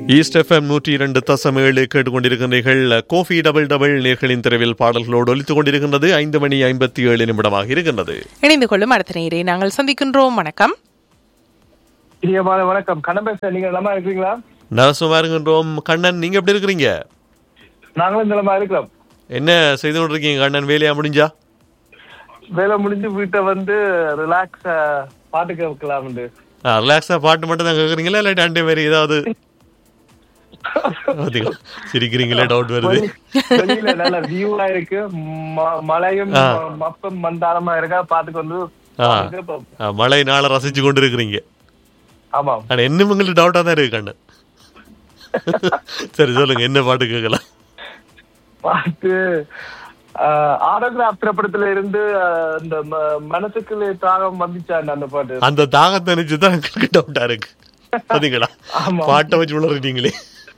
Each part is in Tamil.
ஈஸ்ட் எஃப்எம் நூற்றி இரண்டு தசம் ஏழு கேட்டுக்கொண்டிருக்கின்றீர்கள் கோஃபி டபுள் டபுள் நேர்களின் திரைவில் பாடல்களோடு ஒலித்துக் கொண்டிருக்கின்றது ஐந்து மணி ஐம்பத்தி ஏழு நிமிடமாக இருக்கின்றது இணைந்து கொள்ளும் அடுத்த நேரை நாங்கள் சந்திக்கின்றோம் வணக்கம் பிரியமான வணக்கம் கண்ணன் பேச நீங்க நலமா இருக்கிறீங்களா நரசுமா இருக்கின்றோம் கண்ணன் நீங்க எப்படி இருக்கிறீங்க நாங்களும் நலமா இருக்கிறோம் என்ன செய்து கொண்டிருக்கீங்க கண்ணன் வேலையா முடிஞ்சா வேலை முடிஞ்சு வீட்டை வந்து ரிலாக்ஸ் பாட்டு கேட்கலாம் ரிலாக்ஸா பாட்டு மட்டும் தான் கேக்குறீங்களா இல்லாட்டி அண்டை மாதிரி ஏதாவது பாத்தீங்களா? சிரிக்கிறீங்களே டவுட் வருது வெளியில நல்ல வியூவா இருக்கு ம- மழையும் ஆ. மப்பம் மந்தாரமா இருக்கா பாத்துக்கு வந்து ஆ. பாட்டுக்கு இப்ப- ஆ, மழை நாளை ரசிச்சு கொண்டு இருக்கிறீங்க ஆமாம் ஆனா இன்னும் உங்களுக்கு டவுட்டா தான் இருக்கு கண்ணன் சரி சொல்லுங்க என்ன பாட்டு கேட்கலாம் பாட்டு ஆரோகிராஃப் திரைப்படத்துல இருந்து ஆஹ், இந்த ம- மனசுக்குள்ள தாகம் வந்துச்சான் அந்த பாட்டு அந்த தாகத்தை நினைச்சு தான் எங்களுக்கு டவுட்டா இருக்கு பாத்தீங்களா ஆமா. பாட்டை வச்சு உளறிட்டீங்களே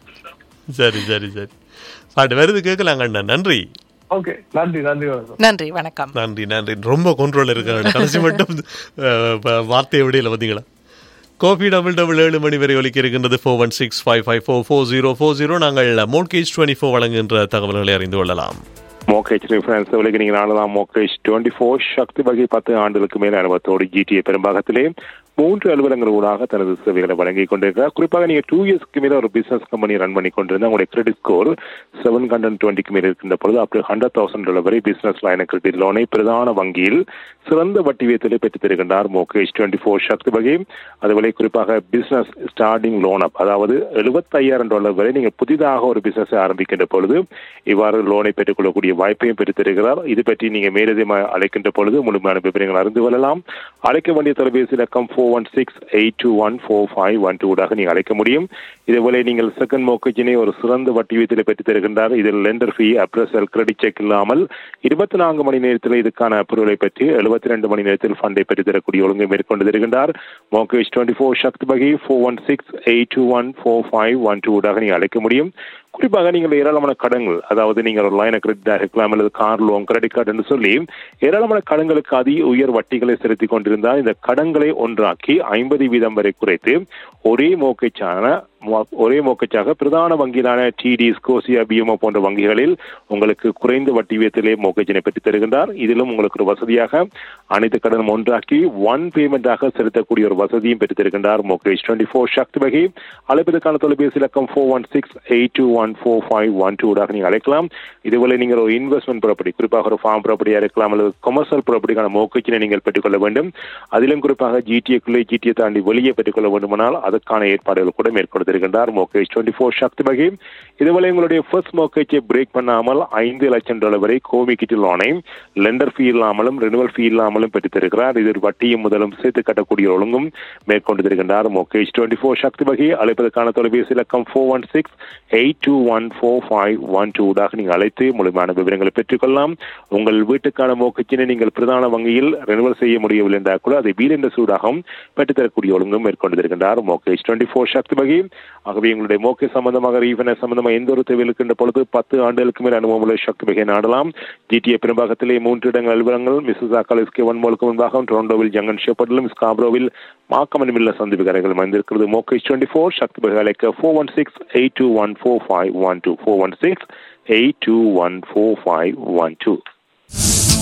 சரி சரி சரி பாட்டு வருது கேட்கலாம் கண்ணன் நன்றி ஓகே நன்றி நன்றி வணக்கம் நன்றி வணக்கம் நன்றி நன்றி ரொம்ப கண்ட்ரோல் இருக்கு கடைசி மட்டும் அஹ், ப- வார்த்தை விடையில பாத்தீங்களா கோபி டபுள் டபுள் ஏழு மணி வரை ஒலிக்க இருக்கின்றது four one six five five four four zero four zero நாங்கள் மோட்கேஜ் டுவெண்ட்டி ஃபோர் வழங்குகின்ற தகவல்களை அறிந்து கொள்ளலாம் மோகேஜ் ரிஃபரன்ஸ் விலைக்கு நீங்கள் நாளலாம் மோகேஜ் டுவெண்ட்டி ஃபோர் சக்தி வகை பத்து ஆண்டுகளுக்கு மேல் அனுபவத்தோடு ஜிடிஏ பெரும்பாகத்திலே மூன்று அலுவலகங்கள் ஊடாக தனது சேவைகளை வழங்கி கொண்டிருக்கிறார் குறிப்பாக நீங்க டூ இயர்ஸ்க்கு மேல ஒரு பிசினஸ் கம்பெனி ரன் பண்ணி கொண்டிருந்தா உங்களுடைய கிரெடிட் ஸ்கோர் செவன் ஹண்ட்ரட் டுவெண்ட்டிக்கு மேல் இருக்கின்ற பொழுது அப்படி ஹண்ட்ரட் தௌசண்ட் டாலர் வரை பிசினஸ் லைன கிரெடிட் லோனை பிரதான வங்கியில் சிறந்த வட்டி வீதத்திலே பெற்றுத் தருகின்றார் மோகேஜ் டுவெண்ட்டி ஃபோர் சக்தி வகை அதுபோல குறிப்பாக பிசினஸ் ஸ்டார்டிங் லோன் அப் அதாவது எழுபத்தையாயிரம் டாலர் வரை நீங்கள் புதிதாக ஒரு பிசினஸ் ஆரம்பிக்கின்ற பொழுது இவ்வாறு லோனை பெற்றுக்கொள்ளக்கூடிய வாய்ப்பையும் பெற்றுத் தருகிறார் இது பற்றி நீங்க மேலதிகமாக அழைக்கின்ற பொழுது முழுமையான விவரங்கள் அறிந்து கொள்ளலாம் அழைக்க வேண்டிய தொலைபேசி இலக்கம் four one six eight two one four five one டூடாக நீங்கள் அழைக்க முடியும் இதேபோல நீங்கள் செகண்ட் மோக்கஜினை ஒரு சிறந்த வட்டி வீதத்தில் பெற்றுத் தருகின்றார் இதில் lender fee appraisal credit check இல்லாமல் இருபத்தி நான்கு மணி நேரத்தில் இதுக்கான அப்ரூவலை பெற்று எழுபத்தி ரெண்டு மணி நேரத்தில் ஃபண்டை பெற்றுத் தரக்கூடிய ஒழுங்கை மேற்கொண்டு தருகின்றார் மோகேஜ் டுவெண்ட்டி ஃபோர் சக்தி பகை four one six eight two one four five one டூடாக நீங்கள் அழைக்க முடியும் குறிப்பாக நீங்கள் ஏராளமான கடன்கள் அதாவது நீங்கள் ஒரு லைன கிரெடிட் இருக்கலாம் அல்லது கார் லோன் கிரெடிட் கார்டு என்று சொல்லி ஏராளமான கடன்களுக்கு அதிக உயர் வட்டிகளை செலுத்திக் கொண்டிருந்தால் இந்த கடன்களை ஒன்றாக்கி ஐம்பது வீதம் வரை குறைத்து ஒரே மோக்கச்சான ஒரே மோக்கச்சாக பிரதான வங்கியிலான டிடி ஸ்கோசியா பிஎம்ஓ போன்ற வங்கிகளில் உங்களுக்கு குறைந்த வட்டி வீதத்திலே மோக்கச்சினை பெற்றுத் தருகின்றார் இதிலும் உங்களுக்கு ஒரு வசதியாக அனைத்து கடனும் ஒன்றாக்கி ஒன் பேமெண்டாக செலுத்தக்கூடிய ஒரு வசதியும் பெற்றுத் தருகின்றார் மோகேஜ் டுவெண்ட்டி ஃபோர் சக்தி வகை அழைப்பதற்கான தொலைபேசி இலக்கம் four one six eight two one four five one டூடாக நீங்கள் அழைக்கலாம் இதுபோல நீங்கள் ஒரு இன்வெஸ்ட்மெண்ட் ப்ராப்பர்ட்டி குறிப்பாக ஒரு ஃபார்ம் ப்ராப்பர்ட்டியாக இருக்கலாம் அல்லது கொமர்ஷியல் ப்ராப்பர்ட்டிக்கான மோக்கச்சினை நீங்கள் பெற்றுக்கொள்ள வேண்டும் அதிலும் குறிப்பாக ஜிடிஏக்குள்ளே ஜிடிஏ தாண்டி வெளியே பெற்றுக்கொள்ள வேண்டுமானால் அதற்கான ஏற்பாடுகள் கூட மேற்கொண்டிருக்கின்றார் மோகேஜ் டுவெண்ட்டி ஃபோர் சக்தி வகை இதுபோல உங்களுடைய ஃபர்ஸ்ட் மோக்கேஜை பிரேக் பண்ணாமல் ஐந்து லட்சம் டாலர் வரை கோமிக்கிட்டு லோனை லெண்டர் ஃபீ இல்லாமலும் ரெனுவல் ஃபீ இல்லாமலும் பெற்றுத் தருகிறார் இது வட்டியும் முதலும் சேர்த்து கட்டக்கூடிய ஒழுங்கும் மேற்கொண்டு தருகின்றார் மோகேஜ் டுவெண்ட்டி ஃபோர் சக்தி வகை அழைப்பதற்கான தொலைபேசி இலக்கம் four one six eight two one four five one டூடாக நீங்கள் அழைத்து முழுமையான விவரங்களை பெற்றுக்கொள்ளலாம் உங்கள் வீட்டுக்கான மோக்கச்சினை நீங்கள் பிரதான வங்கியில் ரெனுவல் செய்ய முடியவில்லை என்றால் கூட அதை வீடென்ற சூடாகவும் பெற்றுத்தரக்கூடிய ஒழுங்கும் மேற்கொண்டு தருகின்றார் மோகேஜ் டுவெண்ட்டி ஃபோர் சக்தி வகை ஆகவே உங்களுடைய மோக்கே சம்பந்தமாக ரீஃபைனான்ஸ் சம்பந்தமாக எந்த ஒரு தேவை இருக்கின்ற பொழுது பத்து ஆண்டுகளுக்கு மேல் அனுபவம் உள்ள சக்தி வகை நாடலாம் ஜிடிஏ பெரும்பாகத்திலே மூன்று இடங்கள் அலுவலகங்கள் மிஸ்ஸஸ் ஆக்காலிஸ்கே ஒன் மோலுக்கு முன்பாக டொரண்டோவில் ஜங்கன் ஷெப்பர்டிலும் ஸ்காப்ரோவில் மாக்கமன் மில்ல சந்திப்பு கரைகள் அமைந்திருக்கிறது மோகேஜ் டுவெண்ட்டி ஃபோர் சக்தி வகை அழைக்க four one six eight two one four five one two four one six eight two one four five one two